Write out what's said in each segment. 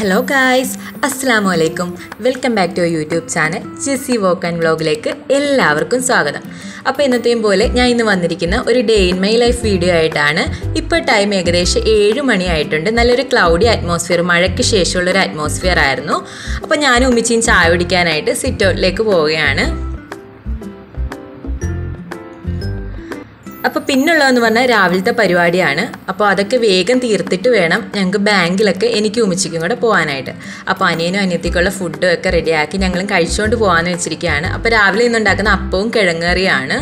hello guys അസ്സാം വലൈക്കും welcome back to YouTube channel Jessy walk and വ്ലോഗിലേക്ക് എല്ലാവർക്കും സ്വാഗതം അപ്പോൾ ഇന്നത്തെയും പോലെ ഞാൻ ഇന്ന് വന്നിരിക്കുന്ന ഒരു day in my life video ആയിട്ടാണ് ഇപ്പോൾ ടൈം ഏകദേശം ഏഴ് മണിയായിട്ടുണ്ട് നല്ലൊരു ക്ലൗഡി അറ്റ്മോസ്ഫിയർ മഴയ്ക്ക് ശേഷമുള്ള ഒരു അറ്റ്മോസ്ഫിയർ ആയിരുന്നു അപ്പോൾ ഞാനും ഉമ്മിച്ചിയും ചായ കുടിക്കാനായിട്ട് സിറ്റ് ഔട്ടിലേക്ക് പോവുകയാണ് അപ്പോൾ പിന്നുള്ളതെന്ന് പറഞ്ഞാൽ രാവിലത്തെ പരിപാടിയാണ് അപ്പോൾ അതൊക്കെ വേഗം തീർത്തിട്ട് വേണം ഞങ്ങൾക്ക് ബാങ്കിലൊക്കെ എനിക്ക് ഉമിച്ചിക്കും കൂടെ പോകാനായിട്ട് അപ്പോൾ അനിയനും അനിയത്തിക്കുള്ള ഫുഡും ഒക്കെ റെഡിയാക്കി ഞങ്ങളും കഴിച്ചുകൊണ്ട് പോകാമെന്ന് വെച്ചിരിക്കുകയാണ് അപ്പോൾ രാവിലെ ഇന്ന് ഉണ്ടാക്കുന്ന അപ്പവും കിഴങ്ങറിയാണ്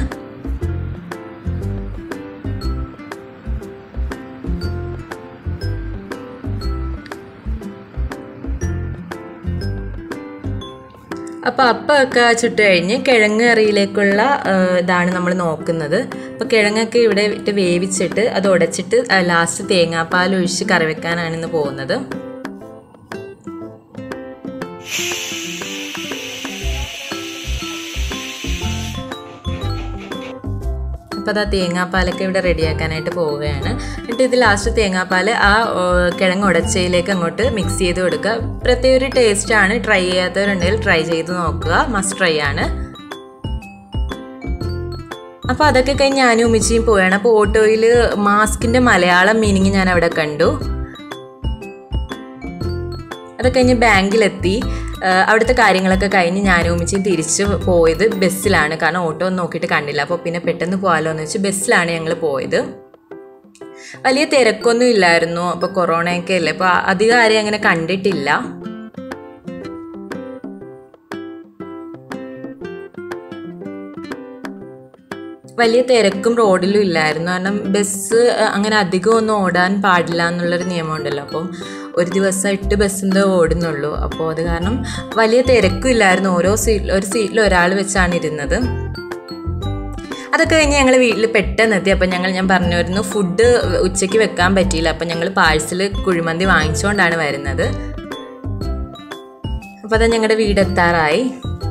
അപ്പോൾ അപ്പമൊക്കെ ചുട്ട് കഴിഞ്ഞ് കിഴങ്ങ് കറിയിലേക്കുള്ള ഇതാണ് നമ്മൾ നോക്കുന്നത് അപ്പോൾ കിഴങ്ങൊക്കെ ഇവിടെ ഇട്ട് വേവിച്ചിട്ട് അത് ഉടച്ചിട്ട് ലാസ്റ്റ് തേങ്ങാപ്പാൽ ഒഴിച്ച് കറി വെക്കാനാണ് ഇന്ന് പോകുന്നത് അപ്പോൾ അതാ തേങ്ങാപ്പാലൊക്കെ ഇവിടെ റെഡിയാക്കാനായിട്ട് പോവുകയാണ് എന്നിട്ട് ഇത് ലാസ്റ്റ് തേങ്ങാപ്പാൽ ആ കിഴങ്ങ് ഉടച്ചയിലേക്ക് അങ്ങോട്ട് മിക്സ് ചെയ്ത് കൊടുക്കുക പ്രത്യേക ഒരു ടേസ്റ്റാണ് ട്രൈ ചെയ്യാത്തവരുണ്ടെങ്കിൽ ട്രൈ ചെയ്ത് നോക്കുക മസ്റ്റ് ട്രൈ ആണ് അപ്പോൾ അതൊക്കെ കഴിഞ്ഞ് ഞാനും ഉമ്മിച്ചിയും പോവുകയാണ് അപ്പോൾ ഓട്ടോയിൽ മാസ്കിൻ്റെ മലയാളം മീനിങ് ഞാൻ അവിടെ കണ്ടു അതൊക്കെ കഴിഞ്ഞ് ബാങ്കിലെത്തി അവിടുത്തെ കാര്യങ്ങളൊക്കെ കഴിഞ്ഞ് ഞാനും ഉമ്മിച്ചിയും തിരിച്ച് പോയത് ബസ്സിലാണ് കാരണം ഓട്ടോ ഒന്നും നോക്കിയിട്ട് കണ്ടില്ല അപ്പോൾ പിന്നെ പെട്ടെന്ന് പോകാമല്ലോ എന്ന് വെച്ച് ബസ്സിലാണ് ഞങ്ങൾ പോയത് വലിയ തിരക്കൊന്നും ഇല്ലായിരുന്നു അപ്പോൾ കൊറോണയൊക്കെ അല്ലേ അപ്പോൾ അധികം ആരെയും അങ്ങനെ കണ്ടിട്ടില്ല വലിയ തിരക്കും റോഡിലും ഇല്ലായിരുന്നു കാരണം ബസ് അങ്ങനെ അധികം ഒന്നും ഓടാൻ പാടില്ല എന്നുള്ളൊരു നിയമമുണ്ടല്ലോ അപ്പം ഒരു ദിവസം എട്ട് ബസ്സിൻ്റെ ഓടുന്നുള്ളൂ അപ്പോൾ അത് കാരണം വലിയ തിരക്കും ഇല്ലായിരുന്നു ഓരോ സീറ്റിൽ ഒരു സീറ്റിൽ ഒരാൾ വെച്ചാണ് ഇരുന്നത് അതൊക്കെ കഴിഞ്ഞ് ഞങ്ങൾ വീട്ടിൽ പെട്ടെന്ന് എത്തി അപ്പം ഞങ്ങൾ ഞാൻ പറഞ്ഞിരുന്നു ഫുഡ് ഉച്ചയ്ക്ക് വെക്കാൻ പറ്റിയില്ല അപ്പം ഞങ്ങൾ പാഴ്സൽ കുഴിമന്തി വാങ്ങിച്ചുകൊണ്ടാണ് വരുന്നത് അപ്പോൾ അത് ഞങ്ങളുടെ വീടെത്താറായി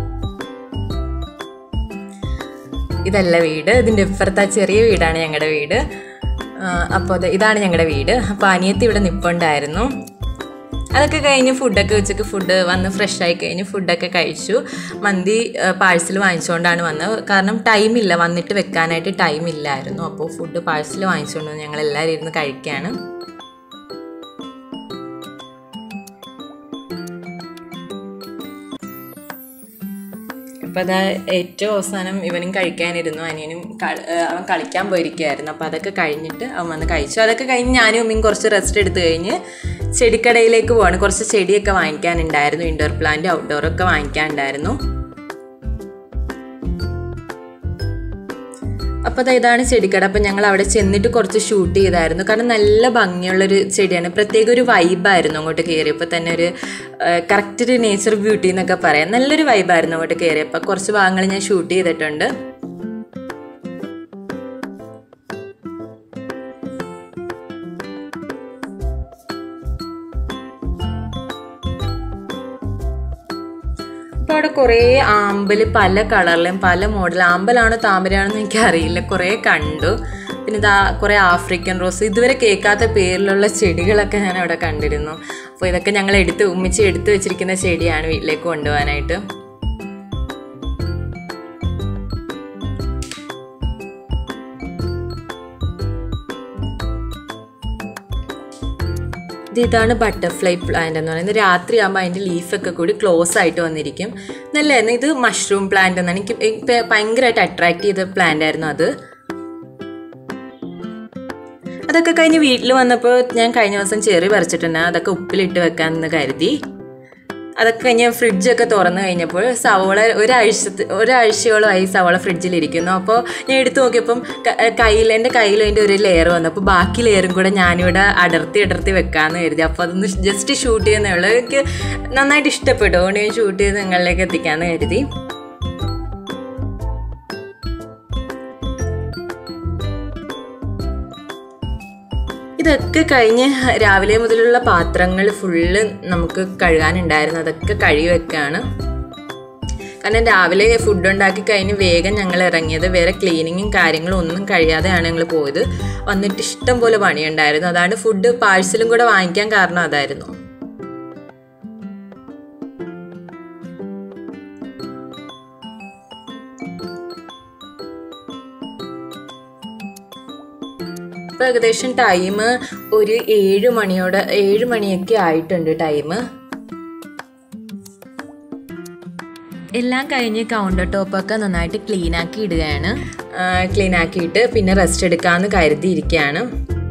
ഇതല്ല വീട് ഇതിൻ്റെ ഇപ്പുറത്തെ ചെറിയ വീടാണ് ഞങ്ങളുടെ വീട് അപ്പോൾ അത് ഇതാണ് ഞങ്ങളുടെ വീട് അപ്പോൾ അനിയത്തി ഇവിടെ നിപ്പുണ്ടായിരുന്നു അതൊക്കെ കഴിഞ്ഞ് ഫുഡൊക്കെ ഉച്ചയ്ക്ക് ഫുഡ് വന്ന് ഫ്രഷ് ആയി കഴിഞ്ഞ് ഫുഡൊക്കെ കഴിച്ചു മന്തി പാഴ്സൽ വാങ്ങിച്ചുകൊണ്ടാണ് വന്നത് കാരണം ടൈമില്ല വന്നിട്ട് വെക്കാനായിട്ട് ടൈം ഇല്ലായിരുന്നു അപ്പോൾ ഫുഡ് പാഴ്സൽ വാങ്ങിച്ചുകൊണ്ട് ഞങ്ങൾ എല്ലാവരും ഇരുന്ന് കഴിക്കുകയാണ് അപ്പോൾ അതാ ഏറ്റവും അവസാനം ഇവനും കഴിക്കാനിരുന്നു അനിയനും അവൻ കളിക്കാൻ പോയിരിക്കുകയായിരുന്നു അപ്പോൾ അതൊക്കെ കഴിഞ്ഞിട്ട് അവൻ വന്ന് കഴിച്ചു അതൊക്കെ കഴിഞ്ഞ് ഞാനും ഉമ്മയും കുറച്ച് റെസ്റ്റ് എടുത്തു കഴിഞ്ഞ് ചെടിക്കടയിലേക്ക് പോവാണ് കുറച്ച് ചെടിയൊക്കെ വാങ്ങിക്കാനുണ്ടായിരുന്നു ഇൻഡോർ പ്ലാന്റ് ഔട്ട്ഡോർ ഒക്കെ വാങ്ങിക്കാനുണ്ടായിരുന്നു അപ്പോൾ അത് ഇതാണ് ചെടിക്കട അപ്പോൾ ഞങ്ങൾ അവിടെ ചെന്നിട്ട് കുറച്ച് ഷൂട്ട് ചെയ്തായിരുന്നു കാരണം നല്ല ഭംഗിയുള്ളൊരു ചെടിയാണ് പ്രത്യേക ഒരു വൈബായിരുന്നു അങ്ങോട്ട് കയറിയപ്പോൾ തന്നെ ഒരു കറക്റ്റ് ഒരു നേച്ചർ ബ്യൂട്ടി എന്നൊക്കെ പറയാം നല്ലൊരു വൈബായിരുന്നു അങ്ങോട്ട് കയറിയപ്പോൾ കുറച്ച് ഭാഗങ്ങൾ ഞാൻ ഷൂട്ട് ചെയ്തിട്ടുണ്ട് അപ്പോൾ അവിടെ കുറേ ആമ്പൽ പല കളറിലും പല മോഡൽ ആമ്പലാണോ താമരയാണെന്ന് എനിക്കറിയില്ല കുറേ കണ്ടു പിന്നെ ഇതാ കുറേ ആഫ്രിക്കൻ റോസ് ഇതുവരെ കേൾക്കാത്ത പേരിലുള്ള ചെടികളൊക്കെ ഞാൻ അവിടെ കണ്ടിരുന്നു അപ്പോൾ ഇതൊക്കെ ഞങ്ങൾ എടുത്ത് ഉമ്മിച്ച് എടുത്ത് വെച്ചിരിക്കുന്ന ചെടിയാണ് വീട്ടിലേക്ക് കൊണ്ടുപോകാനായിട്ട് ഇതാണ് ബട്ടർഫ്ലൈ പ്ലാന്റ് എന്ന് പറയുന്നത് രാത്രി ആകുമ്പോൾ അതിൻ്റെ ലീഫൊക്കെ കൂടി ക്ലോസ് ആയിട്ട് വന്നിരിക്കും നല്ലതായിരുന്നു ഇത് മഷ്റൂം പ്ലാന്റ് എന്നാണ് എനിക്ക് ഭയങ്കരമായിട്ട് അട്രാക്ട് ചെയ്ത പ്ലാന്റ് ആയിരുന്നു അത് അതൊക്കെ കഴിഞ്ഞ് വീട്ടിൽ വന്നപ്പോൾ ഞാൻ കഴിഞ്ഞ ദിവസം ചെറി പറിച്ചിട്ടുണ്ട് അതൊക്കെ ഉപ്പിലിട്ട് വെക്കാമെന്ന് കരുതി അതൊക്കെ കഴിഞ്ഞ് ഫ്രിഡ്ജൊക്കെ തുറന്നു കഴിഞ്ഞപ്പോൾ സവോള ഒരാഴ്ച ഒരാഴ്ചയോളമായി സവോള ഫ്രിഡ്ജിലിരിക്കുന്നു അപ്പോൾ ഞാൻ എടുത്തു നോക്കിയപ്പം കയ്യിൽ എൻ്റെ കയ്യിൽ അതിൻ്റെ ഒരു ലെയർ വന്നു അപ്പോൾ ബാക്കി ലെയറും കൂടെ ഞാനിവിടെ അടർത്തി അടർത്തി വെക്കാമെന്ന് കരുതി അപ്പോൾ അതൊന്ന് ജസ്റ്റ് ഷൂട്ട് ചെയ്യുന്നേ ഉള്ളൂ എനിക്ക് നന്നായിട്ട് ഇഷ്ടപ്പെട്ടു അതുകൊണ്ട് ഞാൻ ഷൂട്ട് ചെയ്ത് നിങ്ങളിലേക്ക് എത്തിക്കാമെന്ന് കരുതി ഇതൊക്കെ കഴിഞ്ഞ് രാവിലെ മുതലുള്ള പാത്രങ്ങൾ ഫുള്ള് നമുക്ക് കഴുകാനുണ്ടായിരുന്നു അതൊക്കെ കഴുകി വെക്കുകയാണ് കാരണം രാവിലെ ഫുഡ് ഉണ്ടാക്കി കഴിഞ്ഞ് വേഗം ഞങ്ങൾ ഇറങ്ങിയത് വേറെ ക്ലീനിങ്ങും കാര്യങ്ങളും ഒന്നും കഴിയാതെയാണ് ഞങ്ങൾ പോയത് വന്നിട്ട് ഇഷ്ടം പോലെ പണിയുണ്ടായിരുന്നു അതാണ് ഫുഡ് പാഴ്സലും കൂടെ വാങ്ങിക്കാൻ കാരണം അതായിരുന്നു ഇപ്പം ഏകദേശം ടൈം ഒരു ഏഴ് മണിയോടെ ഏഴ് മണിയൊക്കെ ആയിട്ടുണ്ട് ടൈം എല്ലാം കഴിഞ്ഞ് കൗണ്ടർ ടോപ്പൊക്കെ നന്നായിട്ട് ക്ലീൻ ആക്കി ഇടുകയാണ് ക്ലീൻ ആക്കിയിട്ട് പിന്നെ റെസ്റ്റ് എടുക്കാമെന്ന് കരുതിയിരിക്കുകയാണ്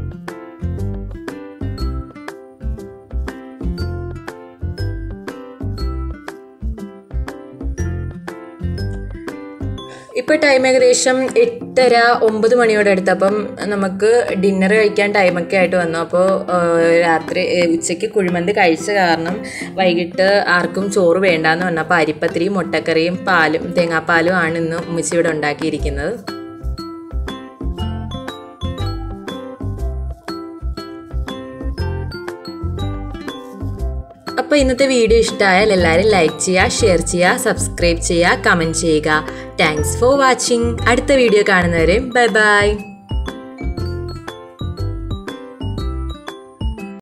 ഇപ്പോൾ ടൈം ഏകദേശം എട്ടര ഒമ്പത് മണിയോടെ അടുത്തപ്പം നമുക്ക് ഡിന്നർ കഴിക്കാൻ ടൈമൊക്കെ ആയിട്ട് വന്നു അപ്പോൾ രാത്രി ഏഹ്, ഉച്ചയ്ക്ക് കുഴിമന്തി കഴിച്ച കാരണം വൈകിട്ട് ആർക്കും ചോറ് വേണ്ടാന്ന് പറഞ്ഞു അപ്പോൾ അരിപ്പത്തിരിയും മുട്ടക്കറിയും പാലും തേങ്ങാപ്പാലും ആണ് ഇന്ന് ഉമ്മച്ചി ഇവിടെ ഉണ്ടാക്കിയിരിക്കുന്നത് അപ്പോൾ ഇന്നത്തെ വീഡിയോ ഇഷ്ടമായാൽ എല്ലാവരും ലൈക്ക് ചെയ്യുക ഷെയർ ചെയ്യുക സബ്സ്ക്രൈബ് ചെയ്യുക കമൻറ്റ് ചെയ്യുക താങ്ക്സ് ഫോർ വാച്ചിങ് അടുത്ത വീഡിയോ കാണുന്നവരെ ബൈ ബൈ